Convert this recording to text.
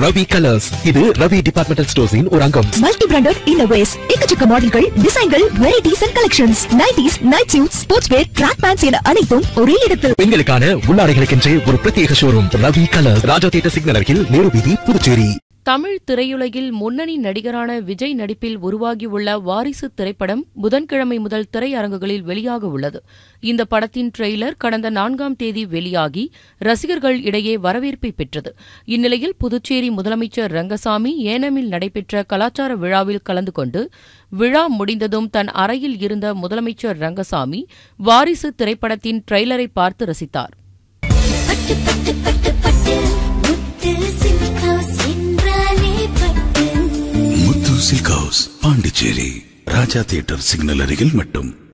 Ravi colours இது Ravi departmental ஸ்டோர்ஸின் ஒரு அங்கம் மல்டி பிராண்டட் இன்னோவேஸ் எக்கச்சக்க மாடல்கள் டிசைன்கள் varieties and collections nighties night suit sports wear track pants என அனைத்தும் ஒரே இடத்தில் பெண்களுக்கான உள்ளாடைகளுக்கென்றே ஒரு பிரத்யேக showroom Ravi colours Raja theatre signal அருகில் நேரு வீதி புதுச்சேரி தமிழ் திரையுலகில் முன்னணி நடிகரான விஜய் நடிப்பில் உருவாகியுள்ள வாரிசு திரைப்படம் புதன்கிழமை முதல் திரையரங்குகளில் வெளியாக உள்ளது இந்த படத்தின் ட்ரெய்லர் கடந்த நான்காம் தேதி வெளியாகி ரசிகர்கள் இடையே வரவேற்பை பெற்றது இந்நிலையில் புதுச்சேரி முதலமைச்சர் ரங்கசாமி ஏனமில் நடைபெற்ற கலாச்சார விழாவில் கலந்து கொண்டு விழா முடிந்ததும் தன் அறையில் இருந்த முதலமைச்சர் ரங்கசாமி வாரிசு திரைப்படத்தின் ட்ரெய்லரை பார்த்து ரசித்தார் பட்டு பட்டு பட்டு பட்டு முத்து சில்க் ஹவுஸ் என்றாலே பட்டு Muthu silk house Pondicherry Raja theatre signal அருகில் மட்டும்